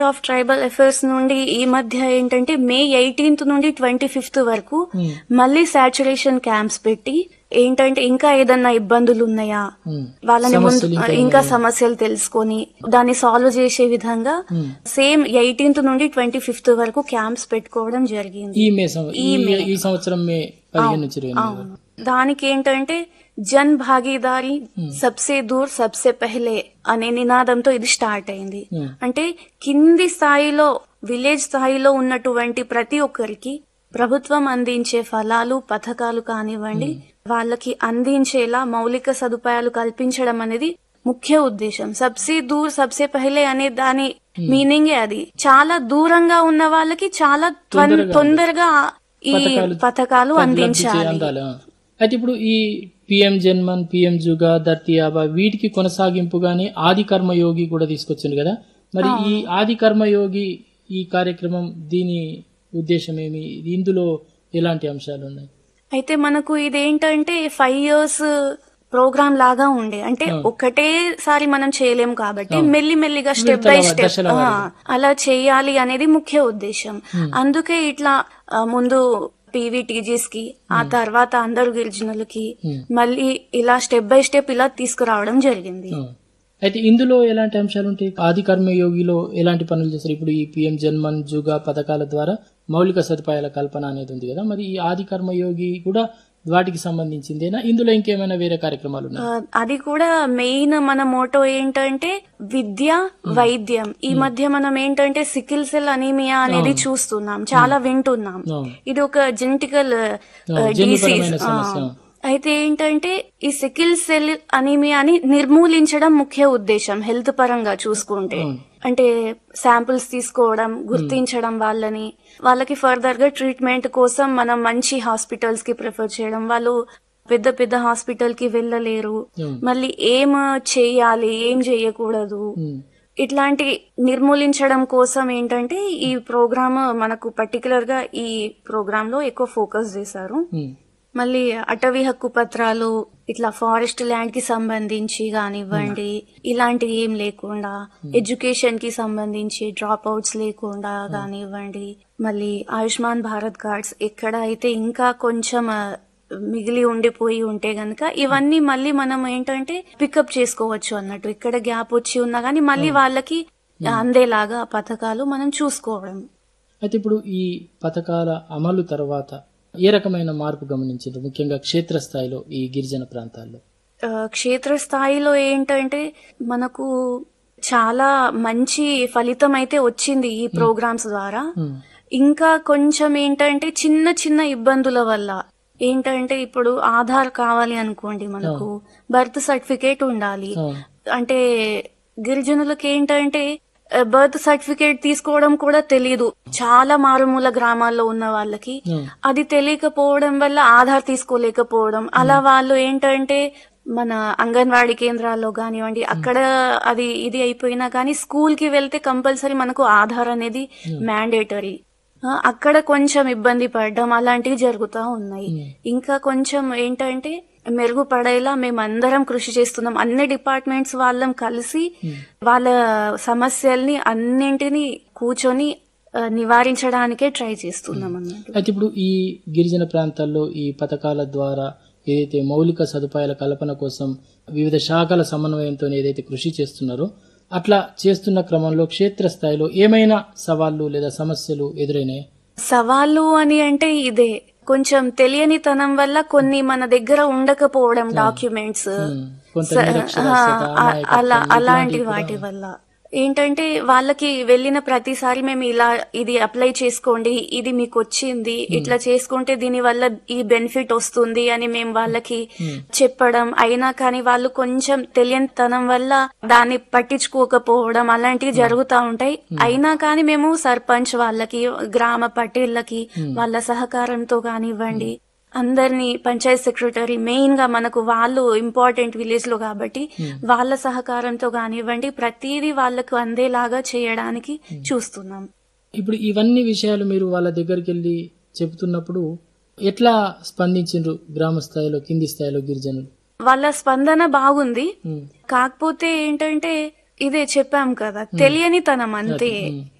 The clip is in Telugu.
ఆఫ్ ట్రైబల్ అఫైర్స్ నుండి ఈ మధ్య ఏంటంటే మే ఎయిటీన్త్ నుండి ట్వంటీ ఫిఫ్త్ వరకు Hmm. మళ్ళీ సాచురేషన్ క్యాంప్స్ పెట్టి ఏంటంటే ఇంకా ఏదన్నా ఇబ్బందులు ఉన్నాయా Hmm. వాళ్ళని ముందు సమస్యలు ఇంకా ఇంకా ఉన్నాయా? సమస్యలు తెలుసుకొని దాన్ని సాల్వ్ చేసే విధంగా Hmm. సేమ్ ఎయిటీన్త్ నుండి ట్వంటీ ఫిఫ్త్ వరకు క్యాంప్స్ పెట్టుకోవడం జరిగింది ఈ మే సంవ- ఈ ఈ- మే. ఈ సంవత్సరం మే పదిహేను నుంచి ఇరవై ఎనిమిది అవును దానికి ఏంటంటే జన్ భాగీదారీ సబ్సే దూర్ సబ్సే పెహలే అనే నినాదంతో ఇది స్టార్ట్ అయింది Hmm. అంటే కింది స్థాయిలో విలేజ్ స్థాయిలో ఉన్నటువంటి ప్రతి ఒక్కరికి ప్రభుత్వం అందించే ఫలాలు పథకాలు కానివ్వండి వాళ్ళకి అందించేలా మౌలిక సదుపాయాలు కల్పించడం అనేది ముఖ్య ఉద్దేశం సబ్సే దూర్ సబ్సే పెహలే అనే దాని మీనింగే అది చాలా దూరంగా ఉన్న వాళ్ళకి చాలా త్వన్- తొందరగా తొందరగా ఈ పథకాలు పథకాలు లబ్ధి చే- అందించాలి అందాలి ఆ. అయితే ఇప్పుడు ఈ పిఎం జన్మన్ పిఎం జుగా ధర్తీ ఆబా వీటికి కొనసాగింపుగానే ఆది కర్మయోగి కూడా తీసుకొచ్చింది కదా మరి ఈ ఆది కర్మయోగి ఈ కార్యక్రమం దీని ఉద్దేశం ఏమి ఇందులో ఎలాంటి అంశాలు ఉన్నాయి అయితే మనకు ఇదేంటంటే ఫైవ్ ఇయర్స్ ప్రోగ్రామ్ లాగా ఉండే అంటే ఒకటేసారి మనం చేయలేం కాబట్టి మెల్లి మెల్లిగా స్టెప్ బై విడతల స్టెప్ దశల అలా చేయాలి అనేది ముఖ్య ఉద్దేశం అందుకే ఇట్లా ఆ, ముందు పీవీటీజీస్ కి ఆ తర్వాత అందరు గిరిజనులకి మళ్ళీ ఇలా స్టెప్ బై స్టెప్ ఇలా తీసుకురావడం జరిగింది ఆ. అయితే ఇందులో ఎలాంటి అంశాలు ఉంటాయి ఆది కర్మయోగిలో ఎలాంటి పనులు చేస్తారు ఇప్పుడు ఈ పిఎం జన్మన్ జుగా పథకాల ద్వారా మౌలిక సదుపాయాల కల్పన అనేది ఉంది కదా మరి ఈ ఆది కర్మయోగి కూడా వాటికి సంబంధించిందేనా ఇందులో ఇంకేమైనా వేరే కార్యక్రమాలు ఉన్నాయి ఆ, అది కూడా మెయిన్ మన మోటో ఏంటంటే విద్య వైద్యం ఈ మధ్య మనం ఏంటంటే సికిల్ సెల్ అనీమియా అనేది చూస్తున్నాం చాలా వింటున్నాం అవును. ఇది ఒక జెనెటికల్ జన్యుపరమైన డిసీజ్ సమస్య. అయితే ఏంటంటే ఈ సికిల్ సెల్ అనీమియాని నిర్మూలించడం ముఖ్య ఉద్దేశం హెల్త్ పరంగా చూసుకుంటే అవును. అంటే శాంపిల్స్ తీసుకోవడం గుర్తించడం వాళ్ళని వాళ్ళకి ఫర్దర్ గా ట్రీట్మెంట్ కోసం మనం మంచి హాస్పిటల్స్ కి ప్రిఫర్ చేయడం వాళ్ళు పెద్ద పెద్ద హాస్పిటల్ కి వెళ్ళలేరు అవును. మళ్ళీ ఏం చేయాలి ఏం చేయకూడదు ఉమ్. ఇట్లాంటి నిర్మూలించడం కోసం ఏంటంటే ఈ ప్రోగ్రామ్ మనకు పర్టికులర్ గా ఈ ప్రోగ్రామ్ లో ఎక్కువ ఫోకస్ చేశారు ఉమ్. మళ్ళీ అటవీ హక్కు పత్రాలు ఇట్లా ఫారెస్ట్ ల్యాండ్ కి సంబంధించి కానివ్వండి ఇలాంటివి ఏం లేకుండా ఎడ్యుకేషన్ కి సంబంధించి డ్రాప్ అవుట్స్ లేకుండా కానివ్వండి మళ్ళీ ఆయుష్మాన్ భారత్ కార్డ్స్ ఎక్కడ అయితే ఇంకా కొంచెం ఆ, మిగిలి ఉండిపోయి ఉంటే గనక ఇవన్నీ మళ్ళీ మనం ఏంటంటే పికప్ చేసుకోవచ్చు అన్నట్టు ఇక్కడ గ్యాప్ వచ్చి ఉన్నా గానీ మళ్ళీ వాళ్ళకి అందేలాగా పథకాలు మనం చూసుకోవడం అయితే ఇప్పుడు ఈ పథకాల అమలు తర్వాత ఏ రకమైన మార్పు గమనించారు ముఖ్యంగా క్షేత్రస్థాయిలో ఈ గిరిజన ప్రాంతాల్లో ఆ, క్షేత్రస్థాయిలో ఏంటంటే మనకు చాలా మంచి ఫలితం అయితే వచ్చింది ఈ ప్రోగ్రామ్స్ ద్వారా ఉమ్. ఇంకా కొంచెం ఏంటంటే చిన్న చిన్న ఇబ్బందుల వల్ల ఏంటంటే ఇప్పుడు ఆధార్ కావాలి అనుకోండి మనకు బర్త్ సర్టిఫికేట్ ఉండాలి ఆ. అంటే గిరిజనులకు ఏంటంటే బర్త్ సర్టిఫికేట్ తీసుకోవడం కూడా తెలియదు చాలా మారుమూల గ్రామాల్లో ఉన్న వాళ్ళకి ఉమ్. అది తెలియకపోవడం వల్ల ఆధార్ తీసుకోలేకపోవడం అలా వాళ్ళు ఏంటంటే మన అంగన్వాడీ కేంద్రాల్లో కానివ్వండి అక్కడ అది ఇది అయిపోయినా కానీ స్కూల్ కి వెళ్తే కంపల్సరీ మనకు ఆధార్ అనేది మ్యాండేటరీ అక్కడ కొంచెం ఇబ్బంది పడడం అలాంటివి జరుగుతూ ఉన్నాయి ఇంకా కొంచెం ఏంటంటే మెరుగుపడేలా మేమందరం కృషి చేస్తున్నాం అన్ని డిపార్ట్మెంట్స్ వాళ్ళం కలిసి వాళ్ళ సమస్యల్ని అన్నింటినీ కూర్చొని ఆ, నివారించడానికే ట్రై చేస్తున్నాం అన్నట్టు అయితే ఇప్పుడు ఈ గిరిజన ప్రాంతాల్లో ఈ పథకాల ద్వారా ఏదైతే మౌలిక సదుపాయాల కల్పన కోసం వివిధ శాఖల సమన్వయంతో ఏదైతే కృషి చేస్తున్నారో అట్లా చేస్తున్న క్రమంలో క్షేత్రస్థాయిలో ఏమైనా సవాళ్లు లేదా సమస్యలు ఎదురైనాయి సవాళ్ళు అని అంటే ఇదే కొంచెం తెలియనితనం వల్ల కొన్ని మన దగ్గర ఉండకపోవడం డాక్యుమెంట్స్ కొంత స- నిరక్షరాస్యత, ఆ, అలా అమాయకత్వం, అలాంటి ఇట్లాంటివి వాటి వల్ల ఏంటంటే వాళ్ళకి వెళ్ళిన ప్రతిసారి మేము ఇలా ఇది అప్లై చేసుకోండి ఇది మీకు వచ్చింది ఇట్లా చేసుకుంటే దీని వల్ల ఈ బెనిఫిట్ వస్తుంది అని మేము వాళ్ళకి చెప్పడం అయినా కానీ వాళ్ళు కొంచెం తెలియనితనం వల్ల దాన్ని పట్టించుకోకపోవడం అలాంటివి జరుగుతూ ఉంటాయి అయినా కానీ మేము సర్పంచ్ వాళ్ళకి గ్రామ పటేళ్ళకి వాళ్ళ సహకారంతో కానివ్వండి అందరినీ పంచాయత్ సెక్రటరీ మెయిన్ గా మనకు వాళ్ళు ఇంపార్టెంట్ విలేజ్ లో కాబట్టి వాళ్ళ సహకారంతో కానివ్వండి ప్రతిదీ వాళ్ళకు అందేలాగా చేయడానికి చూస్తున్నాం ఇప్పుడు ఇవన్నీ విషయాలు మీరు వాళ్ళ దగ్గరికి వెళ్ళి చెబుతున్నప్పుడు ఎట్లా స్పందించిండ్రు గ్రామ స్థాయిలో కింది స్థాయిలో గిరిజనులు వాళ్ళ స్పందన బాగుంది ఉమ్, కాకపోతే ఏంటంటే ఇదే చెప్పాం కదా తెలియని తనం అంతే ఉమ్.